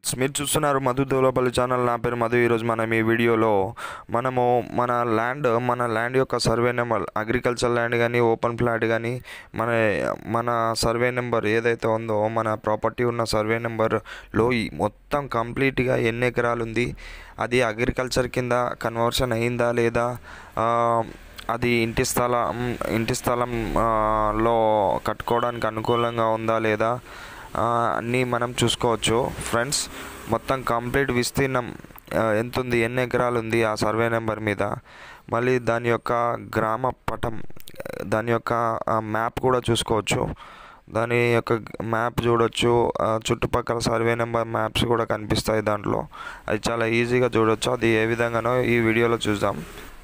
మీరు చూస్తున్నారు మధు దోలపల్లి ఛానల్ నా పేరు మధు ఈరోజు మనం ఈ వీడియోలో మనము మన ల్యాండ్ మన ల్యాండ్ యొక్క సర్వే నెంబర్ అగ్రికల్చర్ ల్యాండ్ కానీ ఓపెన్ ప్లాట్ కానీ మన మన సర్వే నెంబర్ ఏదైతే ఉందో మన ప్రాపర్టీ ఉన్న సర్వే నెంబర్లో ఈ మొత్తం కంప్లీట్గా ఎన్ని ఎకరాలు ఉంది అది అగ్రికల్చర్ కింద కన్వర్షన్ అయిందా లేదా ఆ, అది ఇంటి స్థలం ఇంటి స్థలం ఆ, లో కట్టుకోవడానికి అనుకూలంగా ఉందా లేదా ఆ, అన్నీ మనం చూసుకోవచ్చు ఫ్రెండ్స్ మొత్తం కంప్లీట్ విస్తీర్ణం ఆ, ఎంత ఉంది ఎన్ని ఎకరాలు ఉంది ఆ సర్వే నెంబర్ మీద మళ్ళీ దాని యొక్క గ్రామ పటం దాని యొక్క మ్యాప్ కూడా చూసుకోవచ్చు దాని యొక్క మ్యాప్ చూడొచ్చు ఆ, చుట్టుపక్కల సర్వే నెంబర్ మ్యాప్స్ కూడా కనిపిస్తాయి దాంట్లో అది చాలా ఈజీగా చూడొచ్చు అది ఏ విధంగానో ఈ వీడియోలో చూద్దాం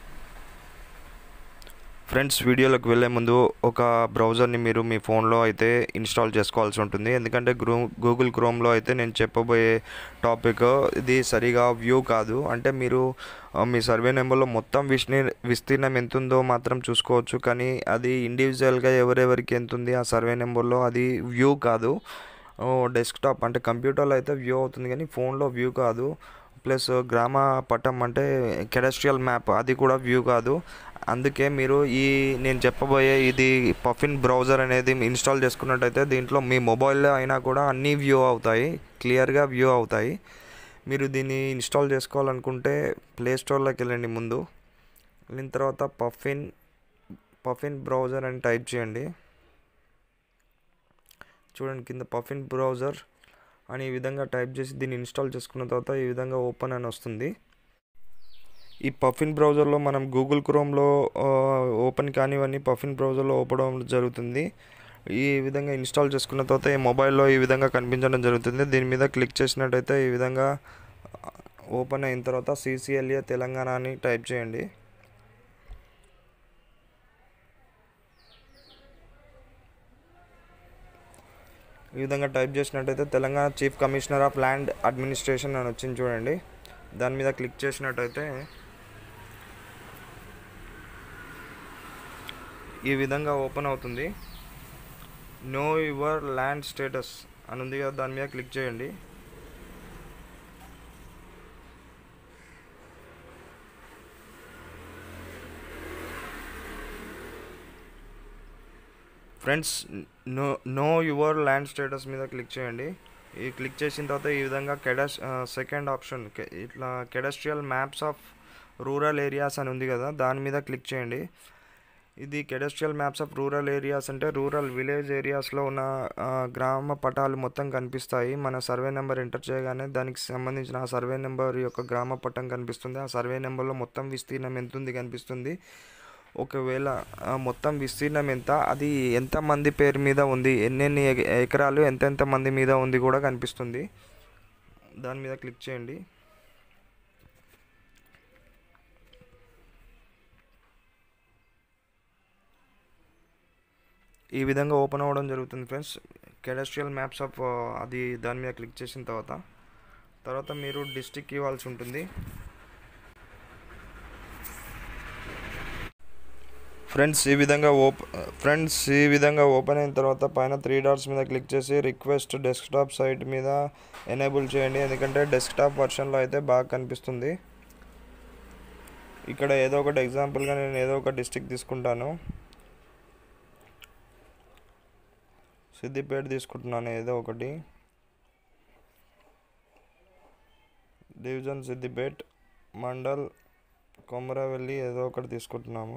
ఫ్రెండ్స్ వీడియోలోకి వెళ్ళే ముందు ఒక బ్రౌజర్ని మీరు మీ ఫోన్లో అయితే ఇన్స్టాల్ చేసుకోవాల్సి ఉంటుంది ఎందుకంటే గ్రూ గూగుల్ క్రోమ్లో అయితే నేను చెప్పబోయే టాపిక్ ఇది సరిగా వ్యూ కాదు అంటే మీరు ఆ, మీ సర్వే నెంబర్లో మొత్తం విష్ని విస్తీర్ణం ఎంత ఉందో మాత్రం చూసుకోవచ్చు కానీ అది ఇండివిజువల్గా ఎవరెవరికి ఎంత ఉంది ఆ సర్వే నెంబర్లో అది వ్యూ కాదు డెస్క్టాప్ అంటే కంప్యూటర్లో అయితే వ్యూ అవుతుంది కానీ ఫోన్లో వ్యూ కాదు ప్లస్ గ్రామ పటం అంటే కెడస్ట్రియల్ మ్యాప్ అది కూడా వ్యూ కాదు అందుకే మీరు ఈ నేను చెప్పబోయే ఇది పఫిన్ బ్రౌజర్ అనేది ఇన్స్టాల్ చేసుకున్నట్టయితే దీంట్లో మీ మొబైల్లో అయినా కూడా అన్నీ వ్యూ అవుతాయి క్లియర్గా వ్యూ అవుతాయి మీరు దీన్ని ఇన్స్టాల్ చేసుకోవాలనుకుంటే ప్లే స్టోర్లోకి వెళ్ళండి ముందు వెళ్ళిన తర్వాత పఫిన్ పఫిన్ బ్రౌజర్ అని టైప్ చేయండి చూడండి కింద పఫిన్ బ్రౌజర్ అని ఈ విధంగా టైప్ చేసి దీన్ని ఇన్స్టాల్ చేసుకున్న తర్వాత ఈ విధంగా ఓపెన్ అని వస్తుంది ఈ పఫిన్ బ్రౌజర్లో మనం గూగుల్ క్రోమ్లో ఓపెన్ కానివన్నీ పఫిన్ బ్రౌజర్లో ఓపెన్ అవ్వడం జరుగుతుంది ఈ విధంగా ఇన్స్టాల్ చేసుకున్న తర్వాత ఈ మొబైల్లో ఈ విధంగా కనిపించడం జరుగుతుంది దీని మీద క్లిక్ చేసినట్టయితే ఈ విధంగా ఓపెన్ అయిన తర్వాత సిసిఎల్ఏ తెలంగాణ అని టైప్ చేయండి ఈ విధంగా టైప్ చేసినట్టయితే Telangana chief commissioner of land administration అని వచ్చింది చూడండి దాని మీద క్లిక్ చేసినట్టయితే ఈ విధంగా ఓపెన్ అవుతుంది నో యువర్ ల్యాండ్ స్టేటస్ అని ఉంది కదా దాని మీద క్లిక్ చేయండి friends know know your land status మీద క్లిక్ చేయండి ఈ క్లిక్ చేసిన తర్వాత ఈ విధంగా కెడస్ సెకండ్ ఆప్షన్ ఇట్లా cadastral maps of rural areas అని ఉంది కదా దాని మీద క్లిక్ చేయండి ఇది cadastral maps of rural areas అంటే రూరల్ విలేజ్ ఏరియాస్లో ఉన్న ఆ, గ్రామ పటాలు మొత్తం కనిపిస్తాయి మన సర్వే నెంబర్ ఎంటర్ చేయగానే దానికి సంబంధించిన ఆ సర్వే నెంబర్ యొక్క గ్రామ పటం కనిపిస్తుంది ఆ సర్వే నెంబర్లో మొత్తం విస్తీర్ణం ఎంత ఉంది కనిపిస్తుంది ఒకవేళ ఆ, మొత్తం విస్తీర్ణం ఎంత అది ఎంత మంది పేరు మీద ఉంది ఎన్నెన్ని ఎక- ఎకరాలు ఎంతెంత మంది మీద ఉంది కూడా కనిపిస్తుంది దాని మీద క్లిక్ చేయండి ఈ విధంగా ఓపెన్ అవ్వడం జరుగుతుంది ఫ్రెండ్స్ కెడస్ట్రియల్ మ్యాప్స్ ఆఫ్ అది దాని మీద క్లిక్ చేసిన తర్వాత తర్వాత మీరు డిస్టిక్ ఇవ్వాల్సి ఉంటుంది ఫ్రెండ్స్ ఈ విధంగా ఓప్ ఫ్రెండ్స్ ఈ విధంగా ఓపెన్ అయిన తర్వాత పైన త్రీ డాట్స్ మీద క్లిక్ చేసి రిక్వెస్ట్ డెస్క్టాప్ సైట్ మీద ఎనేబుల్ చేయండి ఎందుకంటే డెస్క్టాప్ వర్షన్లో అయితే బాగా కనిపిస్తుంది ఇక్కడ ఏదో ఒకటి ఎగ్జాంపుల్గా నేను ఏదో ఒక డిస్టిక్ తీసుకుంటాను సిద్దిపేట తీసుకుంటున్నాను ఏదో ఒకటి డివిజన్ సిద్దిపేట్ మండల్ కొమరవెల్లి ఏదో ఒకటి తీసుకుంటున్నాము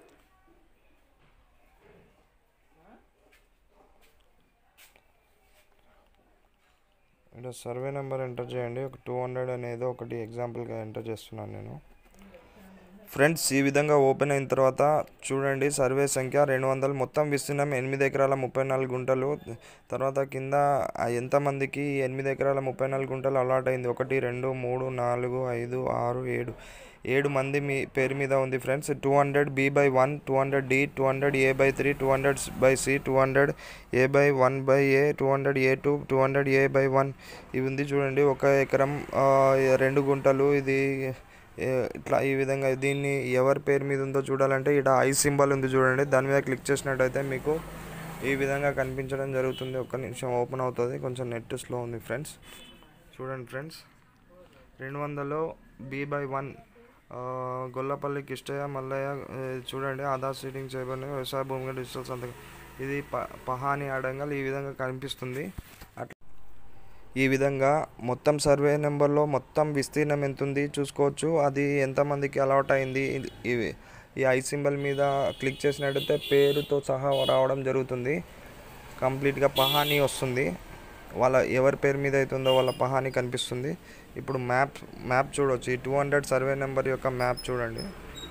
ఇక్కడ సర్వే నెంబర్ ఎంటర్ చేయండి ఒక టూ హండ్రెడ్ అనేది ఒకటి ఎగ్జాంపుల్గా ఎంటర్ చేస్తున్నాను నేను ఫ్రెండ్స్ ఈ విధంగా ఓపెన్ అయిన తర్వాత చూడండి సర్వే సంఖ్య రెండు వందలు మొత్తం విస్తీర్ణం ఎనిమిది ఎకరాల ముప్పై నాలుగు గుంటలు తర్వాత కింద ఆ ఎంతమందికి ఈ ఎనిమిది ఎకరాల ముప్పై నాలుగు గుంటలు అలాట్ అయింది ఒకటి రెండు మూడు నాలుగు ఐదు ఆరు ఏడు ఏడు మంది మీ పేరు మీద ఉంది friends two hundred B by one two hundred D two hundred A by three two hundred by C two hundred A by one by A two hundred A two two hundred A by one ఇవి ఉంది చూడండి ఒక ఎకరం ఆ, రెండు గుంటలు ఇది ఏ- ఇట్లా ఈ విధంగా దీన్ని ఎవరి పేరు మీద ఉందో చూడాలంటే ఇక్కడ ఐ సింబల్ ఉంది చూడండి దాని మీద క్లిక్ చేసినట్టయితే మీకు ఈ విధంగా కనిపించడం జరుగుతుంది ఒక్క నిమిషం ఓపెన్ అవుతుంది కొంచెం నెట్ స్లో ఉంది ఫ్రెండ్స్ చూడండి ఫ్రెండ్స్ రెండు వందలు B by one Gollapalli Kistaiah Mallaiah ఆ, చూడండి ఆధార్ సీటింగ్ చేయబడిన వ్యవసాయ భూమిగా డిజిటల్ సంతకం ఇది ప పహాని అడంగల్ ఈ విధంగా కనిపిస్తుంది అట్లా ఈ విధంగా మొత్తం సర్వే నెంబర్లో మొత్తం విస్తీర్ణం ఎంత ఉంది చూసుకోవచ్చు అది ఎంతమందికి అలవాట్ అయింది ఇది- ఇవి ఈ ఐ సింబల్ మీద క్లిక్ చేసినట్టయితే పేరుతో సహా రావడం జరుగుతుంది కంప్లీట్గా పహానీ వస్తుంది వాళ్ళ ఎవరి పేరు మీద అవుతుందో వాళ్ళ పహానీ కనిపిస్తుంది ఇప్పుడు మ్యాప్ మ్యాప్ చూడవచ్చు ఈ టూ హండ్రెడ్ సర్వే నెంబర్ యొక్క మ్యాప్ చూడండి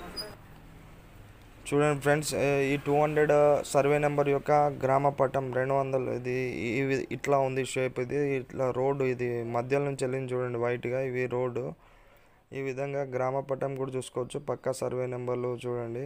చూడండి ఫ్రెండ్స్ ఏ- ఈ టూ హండ్రెడ్ సర్వే నెంబర్ యొక్క గ్రామ పటం రెండు వందలు ఇది ఇవి ఇట్లా ఉంది షేప్ ఇది ఇట్లా రోడ్డు ఇది మధ్యలో నుంచి వెళ్ళింది చూడండి వైట్గా ఇవి రోడ్డు ఈ విధంగా గ్రామ పటం కూడా చూసుకోవచ్చు పక్కా సర్వే నెంబర్లు చూడండి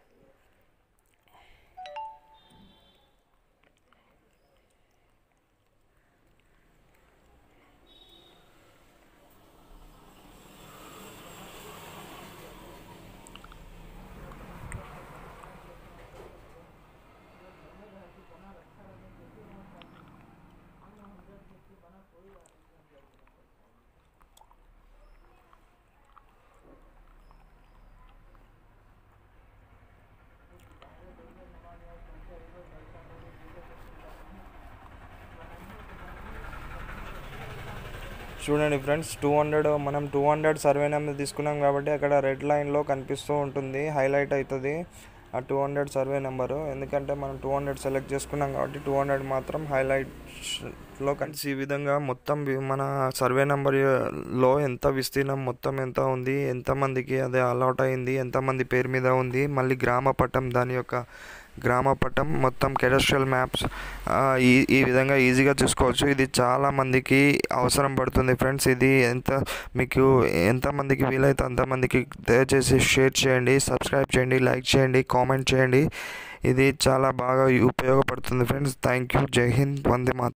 చూడండి ఫ్రెండ్స్ టూ హండ్రెడ్ మనం టూ హండ్రెడ్ సర్వే నెంబర్ తీసుకున్నాం కాబట్టి అక్కడ రెడ్ లైన్లో కనిపిస్తూ ఉంటుంది హైలైట్ అవుతుంది ఆ టూ హండ్రెడ్ సర్వే నెంబరు ఎందుకంటే మనం టూ హండ్రెడ్ సెలెక్ట్ చేసుకున్నాం కాబట్టి టూ హండ్రెడ్ మాత్రం హైలైట్స్లో కనిసి ఈ విధంగా మొత్తం వి- మన సర్వే నెంబర్లో ఎంత విస్తీర్ణం మొత్తం ఎంత ఉంది ఎంతమందికి అదే అలాట్ అయింది ఎంతమంది పేరు మీద ఉంది మళ్ళీ గ్రామ పట్టం దాని యొక్క గ్రామ పట్టం మొత్తం కెడస్ట్రియల్ మ్యాప్స్ ఈ ఈ విధంగా ఈజీగా చూసుకోవచ్చు ఇది చాలా మందికి అవసరం పడుతుంది ఫ్రెండ్స్ ఇది ఎంత మీకు ఎంతమందికి వీలైతే అంతమందికి దయచేసి షేర్ చేయండి సబ్స్క్రైబ్ చేయండి లైక్ చేయండి కామెంట్ చేయండి ఇది చాలా బాగా ఉపయోగపడుతుంది ఫ్రెండ్స్ థ్యాంక్ యూ జై హింద్ వందే మాతరం